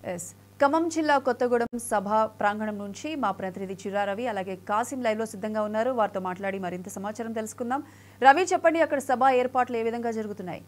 Yes Khammam జిల్లా కొత్తగూడెం సభ ప్రాంగణం నుంచి మా ప్రతినిధి చిరా రవి అలాగే కాసిం లైవ్ లో సిద్ధంగా ఉన్నారు వారితో మాట్లాడి మరింత సమాచారం తెలుసుకుందాం రవి చెప్పండి అక్కడ సభ ఏర్పాట్లు ఏ విధంగా జరుగుతున్నాయి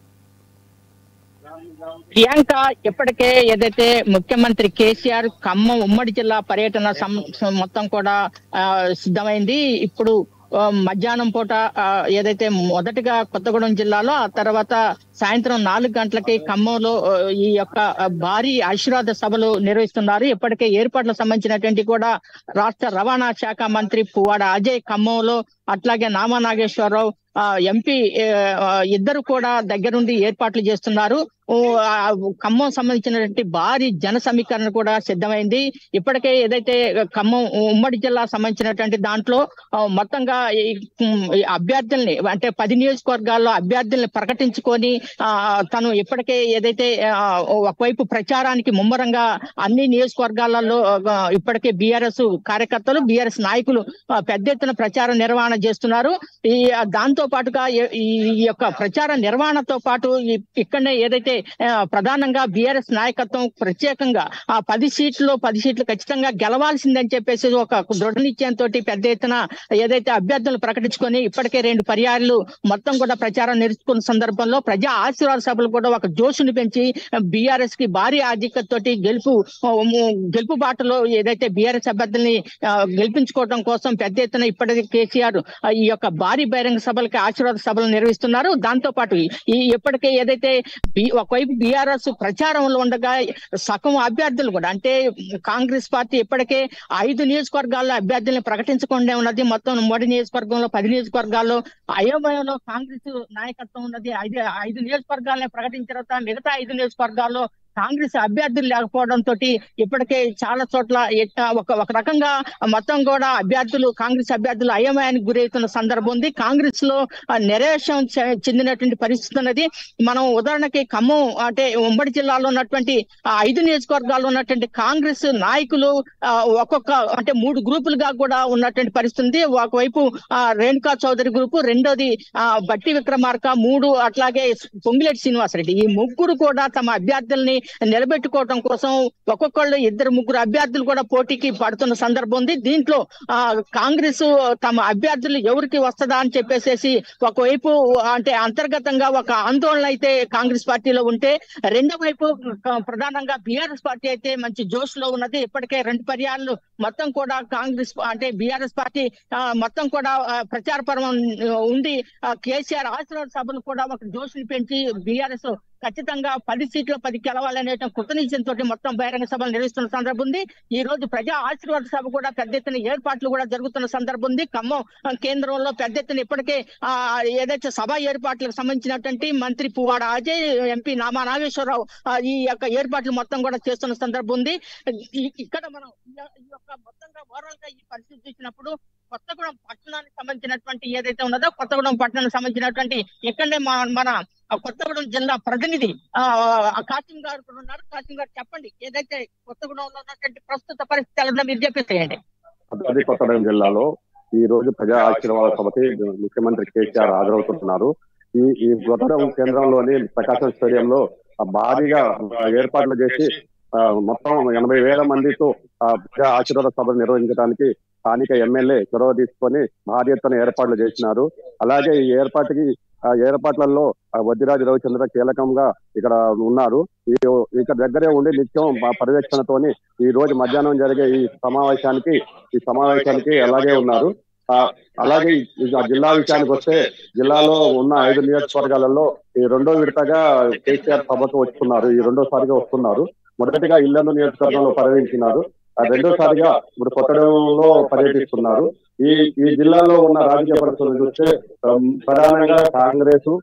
ప్రియాంక ఇప్పటికే ఏదైతే ముఖ్యమంత్రి కేసీఆర్ ఖమ్మం ఉమ్మడి జిల్లా పర్యటన సం- సం- మొత్తం కూడా ఆ, సిద్ధమైంది ఇప్పుడు ఆ, మధ్యాహ్నం పూట ఆ, ఏదైతే మొదటగా కొత్తగూడెం జిల్లాలో ఆ తర్వాత సాయంత్రం నాలుగు గంటలకి ఖమ్మంలో ఆ, ఈ యొక్క ఆ, భారీ ఆశీర్వాద సభలు నిర్వహిస్తున్నారు ఇప్పటికే ఏర్పాట్లకు సంబంధించినటువంటి కూడా రాష్ట్ర రవాణా శాఖ మంత్రి పువ్వాడ అజయ్ ఖమ్మంలో అట్లాగే నామా నాగేశ్వరరావు ఆ, ఎంపీ ఆ, ఇద్దరు కూడా దగ్గరుండి ఏర్పాట్లు చేస్తున్నారు ఓ, ఆ, ఖమ్మం సంబంధించినటువంటి భారీ జన సమీకరణ కూడా సిద్ధమైంది ఇప్పటికే ఏదైతే ఖమ్మం ఉమ్మడి జిల్లా సంబంధించినటువంటి దాంట్లో ఆ, మొత్తంగా ఈ, ఉమ్, ఈ అభ్యర్థుల్ని అంటే పది నియోజకవర్గాల్లో అభ్యర్థుల్ని ప్రకటించుకొని ఆ, తను ఇప్పటికే ఏదైతే ఆ, ఒకవైపు ప్రచారానికి ముమ్మరంగా అన్ని నియోజకవర్గాలలో ఆ, ఇప్పటికే బీఆర్ఎస్ కార్యకర్తలు బీఆర్ఎస్ నాయకులు ఆ, పెద్ద ఎత్తున ప్రచార నిర్వహణ చేస్తున్నారు ఈ దాంతో పాటుగా ఈ ఈ యొక్క ప్రచార నిర్వహణతో పాటు ఈ- ఇక్కడనే ఏదైతే ఆ, ప్రధానంగా బీఆర్ఎస్ నాయకత్వం ప్రత్యేకంగా ఆ పది సీట్లు పది సీట్లు ఖచ్చితంగా గెలవాల్సిందని చెప్పేసి ఒక దృఢ నిశ్చయంతో పెద్ద ఎత్తున ఏదైతే అభ్యర్థులు ప్రకటించుకొని ఇప్పటికే రెండు పర్యాలు మొత్తం కూడా ప్రచారం నేర్చుకున్న సందర్భంలో ప్రజా ఆశీర్వాద సభలు కూడా ఒక జోషుని పెంచి బీఆర్ఎస్ కి భారీ ఆధిక్యత తోటి గెలుపు ఆ, గెలుపు బాటలో ఏదైతే బీఆర్ఎస్ అభ్యర్థుల్ని ఆ, గెలిపించుకోవడం కోసం పెద్ద ఎత్తున ఇప్పటికే కేసీఆర్ ఆ, ఈ యొక్క భారీ బహిరంగ సభలకి ఆశీర్వాద సభలు నిర్వహిస్తున్నారు దాంతో పాటు ఈ ఇప్పటికే ఏదైతే బి- ఒకవైపు బీఆర్ఎస్ ప్రచారంలో ఉండగా సగం అభ్యర్థులు కూడా అంటే కాంగ్రెస్ పార్టీ ఇప్పటికే ఐదు నియోజకవర్గాల్లో అభ్యర్థుల్ని ప్రకటించకుండా ఉన్నది మొత్తం మూడు నియోజకవర్గంలో పది నియోజకవర్గాల్లో అయోమయంలో కాంగ్రెస్ నాయకత్వం ఉన్నది ఐదు ఐదు నియోజకవర్గాలని ప్రకటించిన తర్వాత మిగతా ఐదు నియోజకవర్గాల్లో కాంగ్రెస్ అభ్యర్థులు లేకపోవడం తోటి ఇప్పటికే చాలా చోట్ల ఎట్ట- ఒక ఒక రకంగా మొత్తం కూడా అభ్యర్థులు కాంగ్రెస్ అభ్యర్థులు అయోమయానికి గురవుతున్న సందర్భం ఉంది కాంగ్రెస్ లో ఆ, నిరాశం చె- చెందినటువంటి పరిస్థితి ఉన్నది మనం ఉదాహరణకి ఖమ్మం అంటే ఉమ్మడి జిల్లాలో ఉన్నటువంటి ఆ ఐదు నియోజకవర్గాల్లో ఉన్నటువంటి కాంగ్రెస్ నాయకులు ఆ, ఒక్కొక్క అంటే మూడు గ్రూపులుగా కూడా ఉన్నటువంటి పరిస్థితి ఉంది ఒకవైపు ఆ, రేణుకా చౌదరి గ్రూపు రెండోది ఆ, బట్టి విక్రమార్క మూడు అట్లాగే పొంగిలేటి శ్రీనివాసరెడ్డి ఈ ముగ్గురు కూడా తమ అభ్యర్థుల్ని నిలబెట్టుకోవడం కోసం ఒక్కొక్కళ్ళు ఇద్దరు ముగ్గురు అభ్యర్థులు కూడా పోటీకి పడుతున్న సందర్భం ఉంది దీంట్లో ఆ కాంగ్రెస్ తమ అభ్యర్థులు ఎవరికి వస్తుందా అని చెప్పేసేసి ఒకవైపు అంటే అంతర్గతంగా ఒక ఆందోళన అయితే కాంగ్రెస్ పార్టీలో ఉంటే రెండో వైపు ఆ, ప్రధానంగా బీఆర్ఎస్ పార్టీ అయితే మంచి జోష్ లో ఉన్నది ఇప్పటికే రెండు పర్యాలు మొత్తం కూడా కాంగ్రెస్ అంటే బీఆర్ఎస్ పార్టీ ఆ, మొత్తం కూడా ఆ, ప్రచార పర్వం ఉంది ఆ, కేసీఆర్ ఆశీర్వాద సభలు కూడా ఒక జోష్ని పెంచి బీఆర్ఎస్ ఖచ్చితంగా పది సీట్లు పది గెలవాలనే కృతనిశ్చయంతో మొత్తం బహిరంగ సభలు నిర్వహిస్తున్న సందర్భం ఉంది ఈ రోజు ప్రజా ఆశీర్వాద సభ కూడా పెద్ద ఎత్తున ఏర్పాట్లు కూడా జరుగుతున్న సందర్భం ఉంది ఖమ్మం ఆ, కేంద్రంలో పెద్ద ఎత్తున ఇప్పటికే ఆ ఏదైతే సభ ఏర్పాట్లకు సంబంధించినటువంటి మంత్రి పువ్వాడ అజయ్ ఎంపీ నామా నాగేశ్వరరావు ఆ, ఈ యొక్క ఏర్పాట్లు మొత్తం కూడా చేస్తున్న సందర్భం ఉంది ఈ- ఇక్కడ మనం ఈ- ఈ యొక్క మొత్తంగా ఓవరాల్ గా ఈ పరిస్థితి చూసినప్పుడు కొత్తగూడెం పట్టణానికి సంబంధించినటువంటి ఏదైతే ఉన్నదో కొత్తగూడెం పట్టణానికి సంబంధించినటువంటి ఇక్కడనే మా- మన ఆ కొత్తగూడెం జిల్లా ప్రతినిధి ఆ ఆ కాసిం గారు కూడా ఉన్నారు కాసిం గారు చెప్పండి ఏదైతే కొత్తగూడెంలో ఉన్నటువంటి ప్రస్తుత పరిస్థితి ఎలా ఉందో మీరు చెప్పేసేయండి భద్రాద్రి కొత్తగూడెం జిల్లాలో ఈ రోజు ప్రజా ఆశీర్వాద సభకి ముఖ్యమంత్రి కేసీఆర్ హాజరవుతుంటున్నారు ఈ ఈ కొత్తగూడెం కేంద్రంలోని ప్రకాశం స్టేడియంలో ఆ భారీగా ఏర్పాట్లు చేసి ఆ, మొత్తం ఎనభై వేల మందితో ఆ ప్రజా ఆశీర్వాద సభను నిర్వహించడానికి స్థానిక ఎమ్మెల్యే చొరవ తీసుకొని భారీ ఎత్తున ఏర్పాట్లు చేసినారు అలాగే ఈ ఏర్పాటుకి ఆ ఏర్పాట్లలో ఆ వద్దిరాజు రవిచంద్ర కీలకంగా ఇక్కడ ఉన్నారు ఈ ఇక్కడ దగ్గరే ఉండి నిత్యం మా పర్యవేక్షణతోని ఈ రోజు మధ్యాహ్నం జరిగే ఈ సమావేశానికి ఈ సమావేశానికి అలాగే ఉన్నారు ఆ, అలాగే ఈ ఆ జిల్లా విషయానికి వస్తే జిల్లాలో ఉన్న ఐదు నియోజకవర్గాలలో ఈ రెండో విడతగా కేసీఆర్ సభకు వస్తున్నారు ఈ రెండోసారిగా వస్తున్నారు మొదటిగా ఇల్లందు నియోజకవర్గంలో పర్యటించినారు ఆ రెండోసారిగా ఇప్పుడు కొత్తగూడెంలో పర్యటిస్తున్నారు ఈ ఈ జిల్లాలో ఉన్న రాజకీయ పరిస్థితులు చూస్తే ఉమ్, ప్రధానంగా కాంగ్రెస్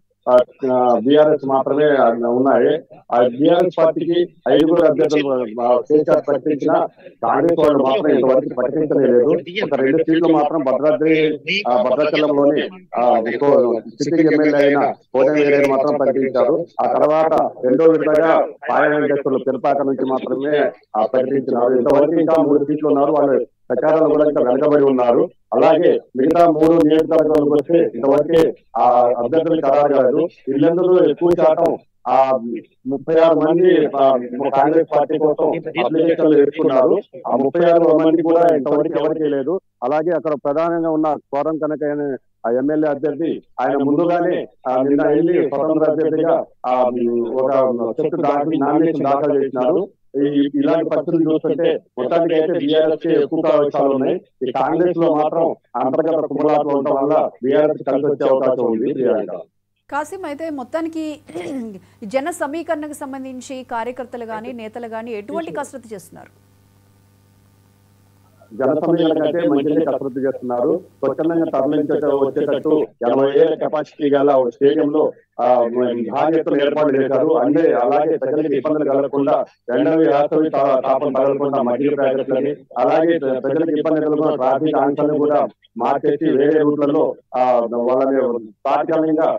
బిఆర్ఎస్ మాత్రమే ఉన్నాయి ఆ బిఆర్ఎస్ పార్టీకి ఐదుగురు అభ్యర్థులు ఆ, కేసీఆర్ ప్రకటించిన కాంగ్రెస్ వాళ్ళు మాత్రం ఇంతవరకు ప్రకటించలేదు ఒక రెండు సీట్లు మాత్రం భద్రాద్రి ఆ, భద్రాచలంలోని ఆ, ఇంకో సిట్టింగ్ ఎమ్మెల్యే అయిన కోటమి వీరయ్య మాత్రం ప్రకటించారు ఆ తర్వాత రెండో విడతగా పాయ వెంకటేశ్వర్లు పిరపాక నుంచి మాత్రమే ఆ, ప్రకటించినారు ఇంతవరకు ఇంకా మూడు సీట్లు ఉన్నారు వాళ్ళు ప్రచారాలు కూడా ఇంకా వెనకబడి ఉన్నారు అలాగే మిగతా మూడు నియోజకవర్గాలకు వస్తే ఇంతవరకు ఆ అభ్యర్థులు ఖరారు కాలేదు ఇల్లందులో ఎక్కువ శాతం ఆ ముప్పై ఆరు మంది ఆ, కాంగ్రెస్ పార్టీ కోసం అప్లికేషన్లు వేసుకున్నారు ఆ ముప్పై ఆరు మంది కూడా ఇంతవరకు ఎవరికి లేదు అలాగే అక్కడ ప్రధానంగా ఉన్న కోరం కనుక అనే ఆ ఎమ్మెల్యే అభ్యర్థి ఆయన ముందుగానే ఆ, నిన్న వెళ్ళి స్వతంత్ర అభ్యర్థిగా ఆ, ఒక చెట్టు దాఖలు నామినేషన్ దాఖలు చేసినారు ఈ- ఇలాంటి పరిస్థితులు చూస్తుంటే మొత్తానికి అయితే బీఆర్ఎస్ కి ఎక్కువ అవకాశాలు ఉన్నాయి ఈ కాంగ్రెస్ లో మాత్రం అంతర్గత కుమలాట్లు ఉండటం వల్ల బీఆర్ఎస్ కలిసి వచ్చే అవకాశం ఉంది ప్రియాంక కాసిం అయితే మొత్తానికి జన సమీకరణకు సంబంధించి కార్యకర్తలు కానీ నేతలు కానీ ఎటువంటి కసరత్తు చేస్తున్నారు జన సమీకరణకైతే మంచిగా కసరత్తు చేస్తున్నారు స్వచ్ఛందంగా తరలించే వచ్చేటట్టు ఎనభై ఏళ్ళ కెపాసిటీ గల ఒక స్టేడియంలో ఆ, భారీ ఎత్తున ఏర్పాటు చేశారు అంటే అలాగే ప్రజలకు ఇబ్బందులు కలగకుండా రెండవ వేసవి తా- తాపం తగలకుండా మధ్య ప్యాకెట్లని అలాగే ప్రజలకు ఇబ్బంది కలగకుండా ట్రాఫిక్ ఆంక్షలను కూడా మార్చేసి వేరే రూట్లలో ఆ, వాళ్ళని తాత్కాలికంగా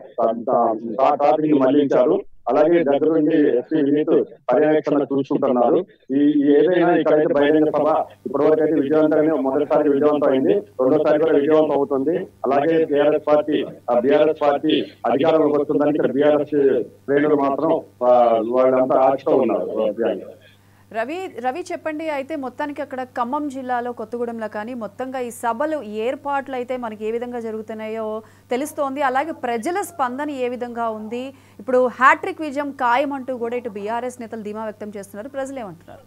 ట్రాఫిక్ మళ్లించారు అలాగే దగ్గర నుండి ఎస్పీ వినీత్ పర్యవేక్షణ చూసుకుంటున్నారు ఈ ఈ ఏదైనా ఇక్కడైతే బహిరంగ సభ ఇప్పటివరకు అయితే విజయవంతంగానే మొదటిసారి విజయవంతం అయింది రెండోసారి కూడా విజయవంతం అవుతుంది అలాగే బీఆర్ఎస్ పార్టీ ఆ బీఆర్ఎస్ పార్టీ అధికారంలోకి వస్తుందని ఇక్కడ బీఆర్ఎస్ శ్రేణులు మాత్రం ఆ, వాళ్ళంతా ఆశతో ఉన్నారు ప్రియాంక. రవి రవి చెప్పండి అయితే మొత్తానికి అక్కడ ఖమ్మం జిల్లాలో కొత్తగూడెంలో కానీ మొత్తంగా ఈ సభలు ఏర్పాట్లు అయితే మనకి ఏ విధంగా జరుగుతున్నాయో తెలుస్తోంది అలాగే ప్రజల స్పందన ఏ విధంగా ఉంది ఇప్పుడు హ్యాట్రిక్ విజయం ఖాయం అంటూ కూడా ఇటు బీఆర్ఎస్ నేతలు ధీమా వ్యక్తం చేస్తున్నారు ప్రజలు ఏమంటున్నారు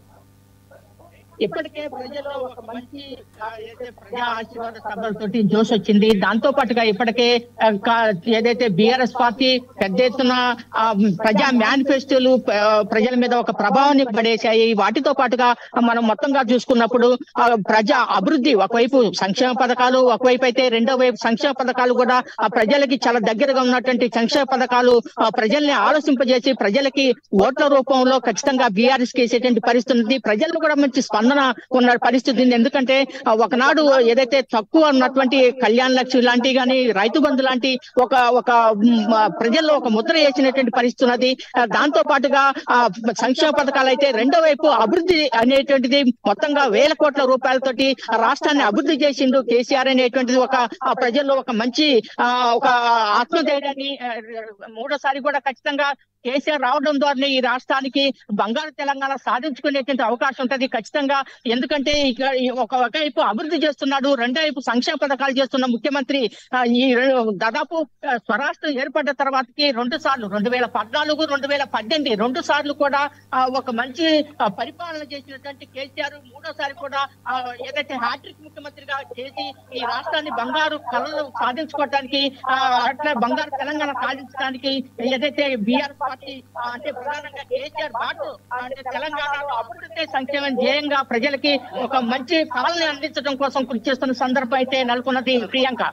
ఇప్పటికే ప్రజల్లో ఒక మంచి ఆ, ఏదైతే ప్రజా ఆశీర్వాద సభలతోటి జోష్ వచ్చింది దాంతో పాటుగా ఇప్పటికే ఆ, కా- ఏదైతే బిఆర్ఎస్ పార్టీ పెద్ద ఎత్తున ఆ, ప్రజా మేనిఫెస్టోలు ప- ప్రజల మీద ఒక ప్రభావాన్ని పడేశాయి వాటితో పాటుగా మనం మొత్తంగా చూసుకున్నప్పుడు ఆ, ప్రజా అభివృద్ధి ఒకవైపు సంక్షేమ పథకాలు ఒకవైపు అయితే రెండో వైపు సంక్షేమ పథకాలు కూడా ఆ ప్రజలకి చాలా దగ్గరగా ఉన్నటువంటి సంక్షేమ పథకాలు ఆ, ప్రజల్ని ఆలోచింపజేసి ప్రజలకి ఓట్ల రూపంలో ఖచ్చితంగా బీఆర్ఎస్ కేసేటువంటి పరిస్థితి ఉంది ప్రజల్లో కూడా మంచి స్పందన ఉన్న పరిస్థితి ఉంది ఎందుకంటే ఆ, ఒకనాడు ఏదైతే తక్కువ ఉన్నటువంటి కళ్యాణ లక్ష్మి లాంటి గాని రైతు బంధు లాంటి ఒక ఒక మ్, ఆ, ప్రజల్లో ఒక ముద్ర వేసినటువంటి పరిస్థితి ఉన్నది ఆ, దాంతో పాటుగా ఆ, సంక్షేమ పథకాలు అయితే రెండో వైపు అభివృద్ధి అనేటువంటిది మొత్తంగా వేల కోట్ల రూపాయలతోటి ఆ రాష్ట్రాన్ని అభివృద్ధి చేసిండు కేసీఆర్ అనేటువంటిది ఒక ఆ, ప్రజల్లో ఒక మంచి ఆ, ఒక ఆత్మధైర్యాన్ని ఆ, మూడోసారి కూడా ఖచ్చితంగా కేసీఆర్ రావడం ద్వారా ఈ రాష్ట్రానికి బంగారు తెలంగాణ సాధించుకునేటువంటి అవకాశం ఉంటది ఖచ్చితంగా ఎందుకంటే ఇక ఈ ఒక ఒకవైపు అభివృద్ధి చేస్తున్నాడు రెండో వైపు సంక్షేమ పథకాలు చేస్తున్న ముఖ్యమంత్రి ఆ, ఈ రె- దాదాపు ఆ, స్వరాష్ట్రం ఏర్పడ్డ తర్వాతకి రెండు సార్లు రెండు వేల పద్నాలుగు రెండు వేల పద్దెనిమిది రెండు సార్లు కూడా ఆ, ఒక మంచి ఆ, పరిపాలన చేసినటువంటి కేసీఆర్ మూడోసారి కూడా ఆ, ఏదైతే హ్యాట్రిక్ ముఖ్యమంత్రిగా చేసి ఈ రాష్ట్రాన్ని బంగారు కళలు సాధించుకోవడానికి ఆ, అట్లా బంగారు తెలంగాణ సాధించడానికి ఏదైతే బీఆర్ పార్టీ ఆ, అంటే ప్రధానంగా కేసీఆర్ బాటు అంటే తెలంగాణలో అభివృద్ధి సంక్షేమం ధ్యేయంగా ప్రజలకి ఒక మంచి పాలన అందించడం కోసం కృషి చేస్తున్న సందర్భం అయితే నెలకొన్నది ప్రియాంక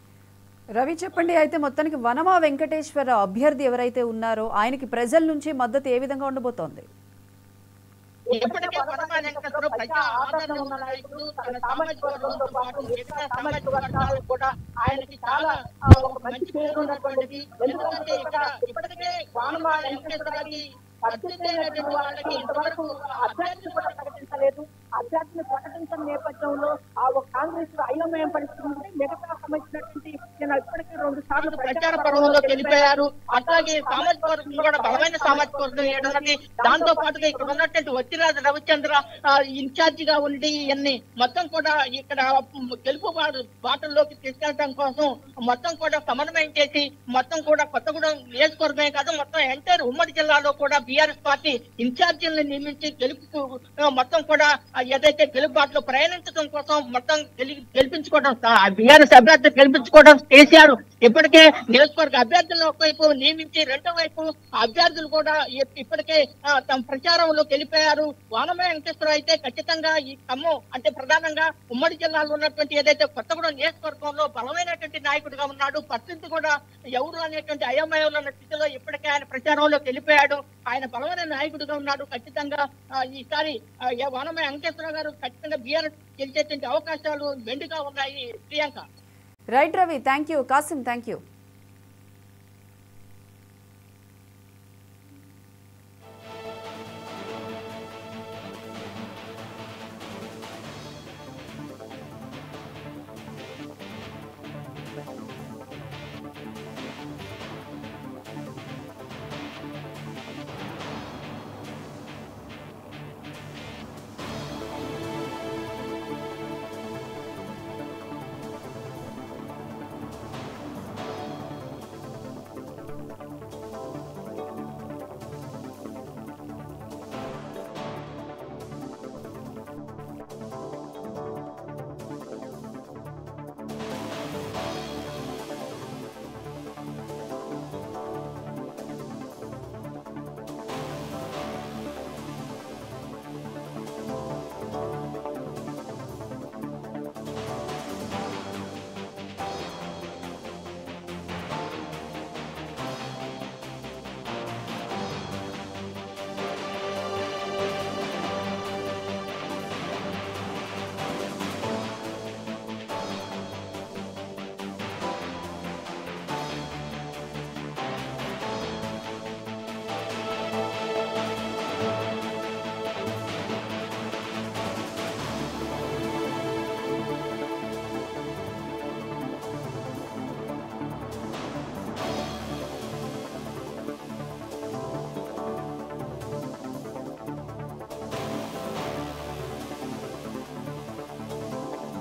రవి చెప్పండి అయితే మొత్తానికి వనమా వెంకటేశ్వర అభ్యర్థి ఎవరైతే ఉన్నారో ఆయనకి ప్రజల నుంచి మద్దతు ఏ విధంగా ఉండబోతోంది ఎప్పటికే వనమా వెంకటేశ్వరరావు ప్రజా ఆదరణ ఉన్న నాయకుడు తన సామాజిక వర్గంతో పాటు మిగతా సామాజిక వర్గాలకు కూడా ఆయనకి చాలా ఆ, ఒక మంచి పేరు ఉన్నటువంటిది ఎందుకంటే ఇక్కడ ఇప్పటికే వనమా వెంకటేశ్వరరావుకి అత్యుత్తైనటువంటి వాళ్ళకి ఇంతవరకు అభ్యర్థి కూడా ప్రకటించలేదు అభ్యర్థిని ప్రకటించిన నేపథ్యంలో ఆ ఒక కాంగ్రెస్ అయోమయం పరిస్థితి ఉంది మిగతా సంబంధించినటువంటి నేను ఇప్పటికీ రెండు సార్లు ప్రచార పర్వంలో వెళ్ళిపోయారు అట్లాగే సామాజిక వర్గం కూడా బలమైన సామాజిక వర్గం ఏడున్నది దాంతో పాటుగా ఇక్కడ ఉన్నటువంటి వచ్చిరాజు రవిచంద్ర ఆ, ఇన్ఛార్జ్ గా ఉండి ఇవన్నీ మొత్తం కూడా ఇక్కడ గెలుపు బా- బాటల్లోకి తీసుకెళ్ళడం కోసం మొత్తం కూడా సమన్వయం చేసి మొత్తం కూడా కొత్తగూడెం నియోజకవర్గమే కాదు మొత్తం ఎంటైర్ ఉమ్మడి జిల్లాలో కూడా బీఆర్ఎస్ పార్టీ ఇన్ఛార్జీలను నియమించి గెలుపుకు ఆ, మొత్తం కూడా ఆ, ఏదైతే గెలుపు బాటలో ప్రయాణించడం కోసం మొత్తం గెలి- గెలిపించుకోవడం బీఆర్ఎస్ అభ్యర్థి గెలిపించుకోవడం కేసీఆర్ ఇప్పటికే నియోజకవర్గ అభ్యర్థులను ఒకవైపు నియమించి రెండో వైపు అభ్యర్థులు కూడా ఇ- ఇప్పటికే ఆ, తమ ప్రచారంలో వెళ్ళిపోయారు వానమయ వెంకటేశ్వర అయితే ఖచ్చితంగా ఈ ఖమ్మం అంటే ప్రధానంగా ఉమ్మడి జిల్లాలో ఉన్నటువంటి ఏదైతే కొత్తగూడెం నియోజకవర్గంలో బలమైనటువంటి నాయకుడిగా ఉన్నాడు పరిస్థితి కూడా ఎవరు అనేటువంటి అయోమయంలో ఉన్న స్థితిలో ఇప్పటికే ఆయన ప్రచారంలో వెళ్ళిపోయాడు ఆయన బలమైన నాయకుడిగా ఉన్నాడు ఖచ్చితంగా ఆ, ఈసారి ఆ, ఏ వానమయ వెంకటేశ్వర గారు ఖచ్చితంగా బీఆర్ఎస్ గెలిచేటువంటి అవకాశాలు మెండుగా ఉన్నాయి Priyanka right Ravi thank you Kasim thank you